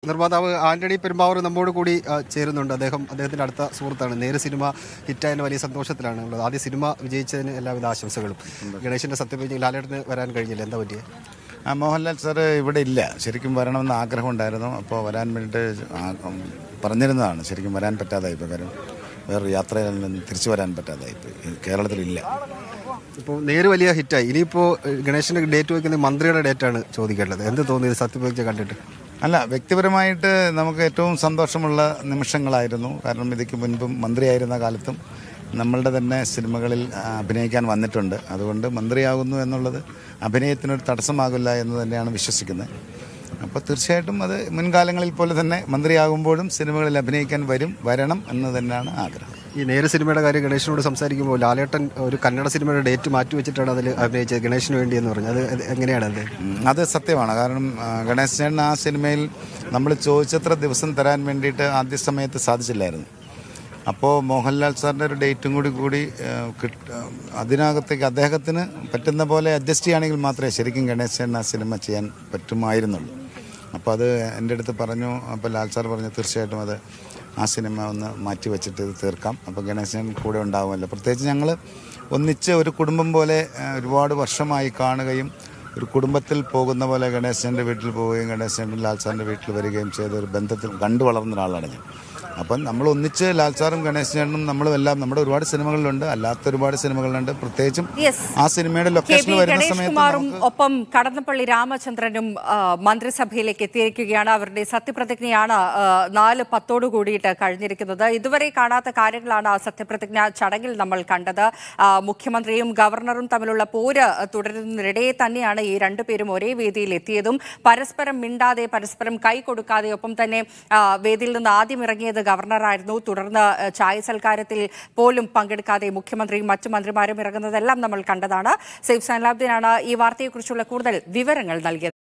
നിർമ്മാതാവ് ആന്റണി പെരുമ്പാവൂർ നമ്മോട് കൂടി ആ, ചേരുന്നുണ്ട് അദ്ദേഹം അദ്ദേഹത്തിന്റെ അടുത്ത സുഹൃത്താണ് നേര് സിനിമ ഹിറ്റായതിന് വലിയ സന്തോഷത്തിലാണ് ഉള്ളത് ആദ്യ സിനിമ വിജയിച്ചതിന് എല്ലാവിധ ആശംസകളും ഗണേശന്റെ സത്യപ്രതിജ്ഞ ലാലേട്ടന് വരാൻ കഴിഞ്ഞില്ല എന്താ പറ്റിയത് ആ, മോഹൻലാൽ സാറ് ഇവിടെ ഇല്ല ശരിക്കും വരണമെന്ന് ആഗ്രഹമുണ്ടായിരുന്നു അപ്പോൾ വരാൻ വേണ്ടിയിട്ട് ആ- ഉം, പറഞ്ഞിരുന്നതാണ് ശരിക്കും വരാൻ പറ്റാതായിപ്പോയി കാര്യം വേറൊരു യാത്രയിൽ നിന്ന് തിരിച്ചു വരാൻ പറ്റാതായിപ്പോയി കേരളത്തിലില്ല ഇപ്പോൾ നേര് വലിയ ഹിറ്റായി ഇനിയിപ്പോൾ ഗണേശന്റെ ഡേറ്റ് വയ്ക്കുന്നത് മന്ത്രിയുടെ ഡേറ്റാണ് ചോദിക്കേണ്ടത് എന്ത് തോന്നിയത് സത്യപ്രതിജ്ഞ കണ്ടിട്ട് അല്ല വ്യക്തിപരമായിട്ട് നമുക്ക് ഏറ്റവും സന്തോഷമുള്ള നിമിഷങ്ങളായിരുന്നു കാരണം ഇതിക്ക് മുൻപും മന്ത്രിയായിരുന്ന കാലത്തും നമ്മളുടെ തന്നെ സിനിമകളിൽ ആ, അഭിനയിക്കാൻ വന്നിട്ടുണ്ട് അതുകൊണ്ട് മന്ത്രിയാകുന്നു എന്നുള്ളത് അഭിനയത്തിനൊരു തടസ്സമാകില്ല എന്ന് തന്നെയാണ് വിശ്വസിക്കുന്നത് അപ്പോൾ തീർച്ചയായിട്ടും അത് മുൻകാലങ്ങളിൽ പോലെ തന്നെ മന്ത്രിയാകുമ്പോഴും സിനിമകളിൽ അഭിനയിക്കാൻ വരും വരണം എന്ന് തന്നെയാണ് ആഗ്രഹം ഈ നേര് സിനിമയുടെ കാര്യം ഗണേശനോട് സംസാരിക്കുമ്പോൾ ലാലേട്ടൻ ഒരു കന്നഡ സിനിമയുടെ ഡേറ്റ് മാറ്റി വെച്ചിട്ടാണ് അതിൽ അഭിനയിച്ചത് ഗണേശന് വേണ്ടി എന്ന് പറഞ്ഞു അത് അത് എങ്ങനെയാണ് അത് ഉം, അത് സത്യമാണ് കാരണം ആ, ഗണേശ് ചേട്ടൻ ആ സിനിമയിൽ നമ്മൾ ചോദിച്ചത്ര ദിവസം തരാൻ വേണ്ടിയിട്ട് ആദ്യ സമയത്ത് സാധിച്ചില്ലായിരുന്നു അപ്പോൾ മോഹൻലാൽ സാറിൻ്റെ ഒരു ഡേറ്റും കൂടി കൂടി ആ, കിട്ട- ആ, അതിനകത്തേക്ക് അദ്ദേഹത്തിന് പറ്റുന്ന പോലെ അഡ്ജസ്റ്റ് ചെയ്യുകയാണെങ്കിൽ മാത്രമേ ശരിക്കും ഗണേശ് ചേട്ടൻ ആ സിനിമ ചെയ്യാൻ പറ്റുമായിരുന്നുള്ളൂ അപ്പോൾ അത് എൻ്റെ അടുത്ത് പറഞ്ഞു അപ്പോൾ ലാൽ സാർ പറഞ്ഞു തീർച്ചയായിട്ടും അത് ആ സിനിമ ഒന്ന് മാറ്റി വെച്ചിട്ട് ഇത് തീർക്കാം അപ്പോൾ ഗണേശൻ കൂടെ ഉണ്ടാവുമല്ലോ പ്രത്യേകിച്ച് ഞങ്ങൾ ഒന്നിച്ച് ഒരു കുടുംബം പോലെ ആ, ഒരുപാട് വർഷമായി കാണുകയും ഒരു കുടുംബത്തിൽ പോകുന്ന പോലെ ഗണേശൻ്റെ വീട്ടിൽ പോവുകയും ഗണേശൻ്റെ ലാൽ സാറിൻ്റെ വീട്ടിൽ വരികയും ചെയ്ത ഒരു ബന്ധത്തിൽ കണ്ടു വളർന്ന ഒരാളാണ് ഞാൻ അപ്പം നമ്മൾ ഒന്നിച്ച് ലാൽ സാറും ഗണേശ് ചേട്ടനും നമ്മളും എല്ലാം നമ്മുടെ ഒരുപാട് സിനിമകളിലുണ്ട് അല്ലാത്ത ഒരുപാട് സിനിമകളുണ്ട് പ്രത്യേകിച്ചും യെസ് ആ സിനിമയുടെ കെ ലൊക്കേഷനിൽ പി വരുന്ന ഗണേഷ് സമയത്ത് കുമാറും നമുക്ക് ഒപ്പം കടന്നപ്പള്ളി രാമചന്ദ്രനും ആ, മന്ത്രിസഭയിലേക്ക് എത്തിയിരിക്കുകയാണ് അവരുടെ സത്യപ്രതിജ്ഞയാണ് ആ, നാല് പത്തോടു കൂടിയിട്ട് കഴിഞ്ഞിരിക്കുന്നത് ഇതുവരെ കാണാത്ത കാര്യങ്ങളാണ് ആ സത്യപ്രതിജ്ഞ ചടങ്ങിൽ നമ്മൾ കണ്ടത് ആ, മുഖ്യമന്ത്രിയും ഗവർണറും തമ്മിലുള്ള പോര് തുടരുന്നതിനിടെ തന്നെയാണ് ഈ രണ്ടുപേരും ഒരേ വേദിയിൽ എത്തിയതും പരസ്പരം മിണ്ടാതെ പരസ്പരം കൈ കൊടുക്കാതെ ഒപ്പം തന്നെ ആ, വേദിയിൽ നിന്ന് ആദ്യം ഇറങ്ങിയത് ഗവർണറായിരുന്നു തുടർന്ന് ആ, ചായ സൽക്കാരത്തിൽ പോലും പങ്കെടുക്കാതെ മുഖ്യമന്ത്രിയും മറ്റു മന്ത്രിമാരും ഇറങ്ങുന്നതെല്ലാം നമ്മൾ കണ്ടതാണ് സേഫ് സൈൻലാബ്ദിനാണ് ഈ വാർത്തയെക്കുറിച്ചുള്ള കൂടുതൽ വിവരങ്ങൾ നൽകിയത്